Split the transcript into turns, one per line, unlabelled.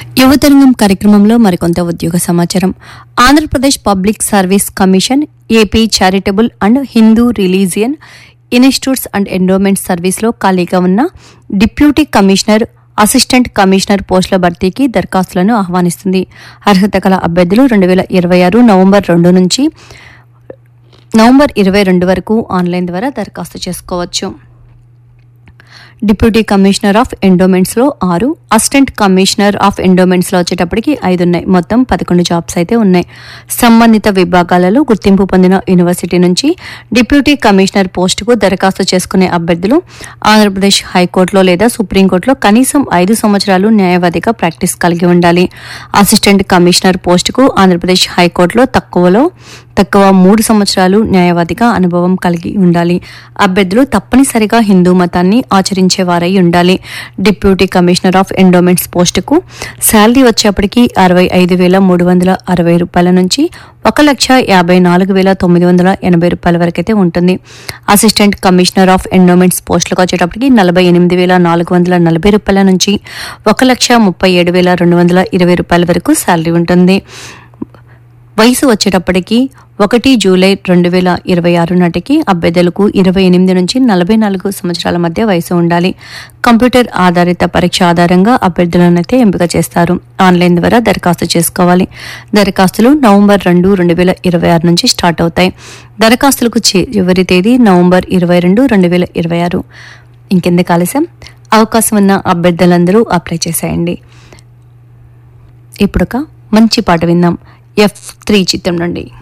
యువతరంగం కార్యక్రమంలో మరికొంత ఉద్యోగ సమాచారం Andhra Pradesh public service commission AP charitable and Hindu religion institutions and endowment సర్వీస్లో ఖాళీగా ఉన్న డిప్యూటీ కమిషనర్ అసిస్టెంట్ కమిషనర్ పోస్టుల భర్తీకి దరఖాస్తులను ఆహ్వానిస్తుంది అర్హత గల అభ్యర్థులు రెండు వేల ఇరవై ఆరు నవంబర్ రెండు నుంచి నవంబర్ ఇరవై రెండు వరకు ఆన్లైన్ ద్వారా దరఖాస్తు చేసుకోవచ్చు డిప్యూటీ కమిషనర్ ఆఫ్ ఎండోమెంట్స్ లో ఆరు అసిస్టెంట్ కమిషనర్ ఆఫ్ ఎండోమెంట్స్ లో వచ్చేటప్పటికి ఐదు ఉన్నాయి మొత్తం పదకొండు జాబ్స్ అయితే ఉన్నాయి సంబంధిత విభాగాలలో గుర్తింపు పొందిన యూనివర్సిటీ నుంచి డిప్యూటీ కమిషనర్ పోస్టుకు దరఖాస్తు చేసుకునే అభ్యర్థులు ఆంధ్రప్రదేశ్ హైకోర్టులో లేదా సుప్రీంకోర్టులో కనీసం ఐదు సంవత్సరాలు న్యాయవాదిగా ప్రాక్టీస్ కలిగి ఉండాలి అసిస్టెంట్ కమిషనర్ పోస్టుకు ఆంధ్రప్రదేశ్ హైకోర్టులో తక్కువలో తక్కువ మూడు సంవత్సరాలు న్యాయవాదిగా అనుభవం కలిగి ఉండాలి అభ్యర్థులు తప్పనిసరిగా హిందూ మతాన్ని ఆచరించేవారై ఉండాలి డిప్యూటీ కమిషనర్ ఆఫ్ ఎండోమెంట్స్ పోస్టుకు శాలరీ వచ్చేప్పటికి అరవై ఐదు వేల మూడు వందల అరవై రూపాయల నుంచి ఒక లక్ష యాభై నాలుగు వేల తొమ్మిది వందల ఎనభై రూపాయల వరకైతే ఉంటుంది అసిస్టెంట్ కమిషనర్ ఆఫ్ ఎండోమెంట్స్ పోస్టులకు వచ్చేటప్పటికి నలభై ఎనిమిది వేల నాలుగు వందల నలభై రూపాయల నుంచి ఒక లక్ష ముప్పై ఏడు వేల రెండు వందల ఇరవై రూపాయల వరకు శాలరీ ఉంటుంది వయసు వచ్చేటప్పటికి ఒకటి జూలై రెండు వేల ఇరవై ఆరు నాటికి అభ్యర్థులకు ఇరవై ఎనిమిది నుంచి నలభై నాలుగు సంవత్సరాల మధ్య వయసు ఉండాలి కంప్యూటర్ ఆధారిత పరీక్ష ఆధారంగా అభ్యర్థులనైతే ఎంపిక చేస్తారు ఆన్లైన్ ద్వారా దరఖాస్తు చేసుకోవాలి దరఖాస్తులు నవంబర్ రెండు రెండు వేల ఇరవై ఆరు నుంచి స్టార్ట్ అవుతాయి దరఖాస్తులకు చి- చివరి తేదీ నవంబర్ ఇరవై రెండు రెండు వేల ఇరవై ఆరు ఇంకెందుకు ఆలస్యం అవకాశం ఉన్న అభ్యర్థులందరూ అప్లై చేసేయండి ఇప్పుడు ఒక మంచి పాట విందాం ఎఫ్ త్రీ చిత్రం నుండి